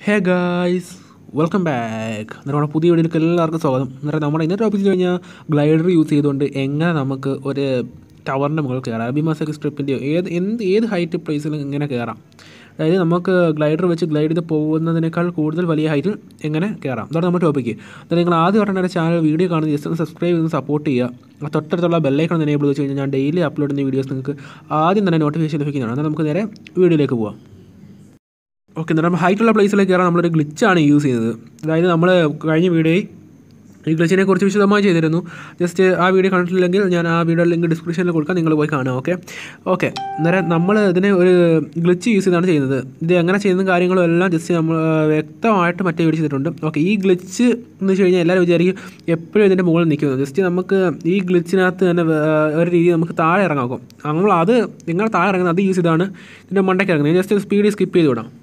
hey guys welcome back നമ്മുടെ പുതിയ വീഡിയോയിലേക്ക് എല്ലാവർക്കും സ്വാഗതം എന്നിട്ട് നമ്മുടെ ഇന്നത്തെ ടോപ്പിക് കഴിഞ്ഞാൽ ഗ്ലൈഡർ യൂസ് ചെയ്തുകൊണ്ട് എങ്ങനെ നമുക്ക് ഒരു ടവറിൻ്റെ മുകളിൽ കയറാം അഭിമാസക് സ്ട്രിപ്പിൻ്റെയോ ഏത് എന്ത് ഏത് ഹൈറ്റ് പ്ലേസിലും എങ്ങനെ കയറാം അതായത് നമുക്ക് ഗ്ലൈഡർ വെച്ച് ഗ്ലൈഡ് ചെയ്ത് പോകുന്നതിനേക്കാൾ കൂടുതൽ വലിയ ഹൈറ്റിൽ എങ്ങനെ കയറാം അതാണ് നമ്മുടെ ടോപ്പിക്ക് അതായത് നിങ്ങൾ ആദ്യമായിട്ടാണ് എൻ്റെ ചാനൽ വീഡിയോ കാണുന്നത് ജസ്റ്റ് ഒന്ന് സബ്സ്ക്രൈബ് ചെയ്ത് സപ്പോർട്ട് ചെയ്യുക ആ തൊട്ടടുത്തുള്ള ബെല്ലൈക്കൺ എനേബിൾ വെച്ച് കഴിഞ്ഞാൽ ഞാൻ ഡെയിലി അപ്ലോഡ് ചെയ്യുന്ന വീഡിയോസ് നിങ്ങൾക്ക് ആദ്യം തന്നെ നോട്ടിഫിക്കേഷൻ ലഭിക്കുന്നതാണ് എന്നാൽ നമുക്ക് നേരെ വീഡിയോയിലേക്ക് പോവാം ഓക്കെ എന്നിട്ട് നമ്മൾ ഹൈറ്റുള്ള പ്ലേസിലേക്ക് കയറാൻ നമ്മളൊരു ഗ്ലിച്ചാണ് യൂസ് ചെയ്തത് അതായത് നമ്മൾ കഴിഞ്ഞ വീഡിയോയിൽ ഈ ഗ്ലിച്ചിനെ കുറിച്ച് വിശദമായി ചെയ്തിരുന്നു ജസ്റ്റ് ആ വീഡിയോ കണ്ടിട്ടില്ലെങ്കിൽ ഞാൻ ആ വീഡിയോ ലിങ്ക് ഡിസ്ക്രിപ്ഷനിൽ കൊടുക്കാം നിങ്ങൾ പോയി കാണുക ഓക്കെ ഓക്കെ അന്നേരം നമ്മൾ ഇതിനെ ഒരു ഗ്ലിച്ച് യൂസ് ചെയ്താണ് ചെയ്യുന്നത് ഇത് എങ്ങനെ ചെയ്യുന്ന കാര്യങ്ങളും എല്ലാം ജസ്റ്റ് നമ്മൾ വ്യക്തമായിട്ട് മറ്റേ വീഡിയോ ചെയ്തിട്ടുണ്ട് ഓക്കെ ഈ ഗ്ലിച്ച് എന്ന് വെച്ച് കഴിഞ്ഞാൽ എല്ലാവരും വിചാരിക്കും എപ്പോഴും ഇതിൻ്റെ മുകളിൽ നിൽക്കുന്നത് ജസ്റ്റ് നമുക്ക് ഈ ഗ്ലിച്ചിനകത്ത് തന്നെ വേ- ഒരു രീതി നമുക്ക് താഴെ ഇറങ്ങാക്കും നമ്മൾ അത് നിങ്ങൾ താഴെ ഇറങ്ങുന്നത് അത് യൂസ് ചെയ്താണ് ഇതിൻ്റെ മണ്ടയ്ക്ക് ഇറങ്ങുന്നത് ജസ്റ്റ് സ്പീഡിൽ സ്കിപ്പ് ചെയ്ത് വിടാം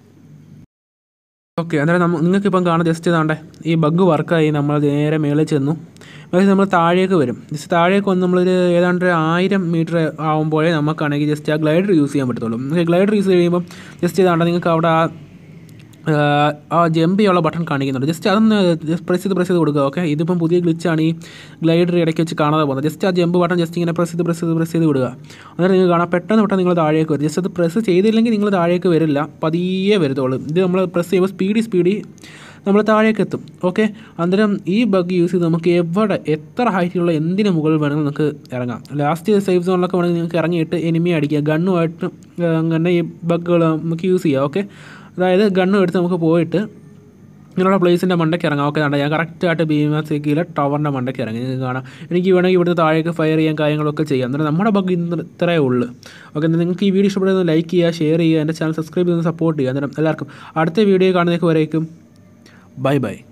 ഓക്കെ അന്നേരം നമ്മ നിങ്ങൾക്കിപ്പം കാണാം ജസ്റ്റ് ഇതാണ്ടേ ഈ ബഗ് വർക്കായി നമ്മൾ നേരെ മേളിൽ ചെന്നു മേളിൽ നമ്മൾ താഴേക്ക് വരും ജസ്റ്റ് താഴേക്ക് വന്ന് നമ്മളൊരു ഏതാണ്ട് ഒരു ആയിരം മീറ്റർ ആകുമ്പോഴേ നമുക്കാണെങ്കിൽ ജസ്റ്റ് ആ ഗ്ലൈഡർ യൂസ് ചെയ്യാൻ പറ്റത്തുള്ളൂ ഗ്ലൈഡർ യൂസ് ചെയ്യുമ്പം ജസ്റ്റ് ഇതാണ്ട് നിങ്ങൾക്ക് അവിടെ ആ ആ, ആ ജമ്പ് ചെയ്യാനുള്ള ബട്ടൺ കാണിക്കുന്നുണ്ട് ജസ്റ്റ് അതൊന്ന് പ്രസ് ചെയ്ത് പ്രസ് ചെയ്ത് കൊടുക്കുക ഓക്കെ ഇതിപ്പം പുതിയ ഗ്ലിച്ചാണ് ഈ ഗ്ലൈഡർ ഇടയ്ക്ക് വെച്ച് കാണാതെ പോകുന്നത് ജസ്റ്റ് ആ ജമ്പ് ബട്ടൺ ജസ്റ്റ് ഇങ്ങനെ പ്രസ് ചെയ്ത് പ്രസ് ചെയ്ത് പ്രസ് ചെയ്ത് വിടുക അന്നേരം നിങ്ങൾക്ക് കാണാം പെട്ടെന്ന് പെട്ടെന്ന് നിങ്ങൾ താഴേക്ക് വരും ജസ്റ്റ് അത് പ്രസ് ചെയ്തില്ലെങ്കിൽ നിങ്ങൾ താഴേക്ക് വരില്ല പതിയെ വരത്തുള്ളൂ ഇത് നമ്മൾ പ്രസ് ചെയ്യുമ്പോൾ സ്പീഡി സ്പീഡി നമ്മൾ താഴേക്ക് എത്തും ഓക്കെ അന്നേരം ഈ ബഗ് യൂസ് ചെയ്ത് നമുക്ക് എവിടെ എത്ര ഹൈറ്റിലുള്ള എന്തിന് മുകളിൽ വേണമെങ്കിലും നമുക്ക് ഇറങ്ങാം ലാസ്റ്റ് സേഫ് സോണിലൊക്കെ വേണമെങ്കിൽ നിങ്ങൾക്ക് ഇറങ്ങിയിട്ട് എനിമി അടിക്കുക ഗണ്ണുമായിട്ട് അങ്ങനെ ഈ ബഗ്ഗുകൾ നമുക്ക് യൂസ് ചെയ്യാം ഓക്കെ അതായത് ഗണ്ണ് എടുത്ത് നമുക്ക് പോയിട്ട് ഇങ്ങനെയുള്ള പ്ലേസിൻ്റെ മണ്ടയ്ക്ക് ഇറങ്ങാം ഓക്കെ കണ്ട ഞാൻ കറക്റ്റായിട്ട് ഭീമാസേക്കിയിലെ ടവറിൻ്റെ മണ്ടയ്ക്ക് ഇറങ്ങി നിങ്ങൾക്ക് കാണാം എനിക്ക് വേണമെങ്കിൽ ഇവിടുത്തെ താഴേക്ക് ഫയർ ചെയ്യാൻ കാര്യങ്ങളൊക്കെ ചെയ്യാം അന്നേരം നമ്മുടെ ബഗ് ഇന്ന് ഇത്രയേ ഉള്ളൂ ഓക്കെ നിങ്ങൾക്ക് ഈ വീഡിയോ ഇഷ്ടപ്പെടുന്നത് ലൈക്ക് ചെയ്യുക ഷെയർ ചെയ്യുക എൻ്റെ ചാനൽ സബ്സ്ക്രൈബ് ചെയ്ത് സപ്പോർട്ട് ചെയ്യുക അന്നേരം എല്ലാവർക്കും അടുത്ത വീഡിയോ കാണുന്നതിലേക്ക് വരേക്കും ബൈ ബൈ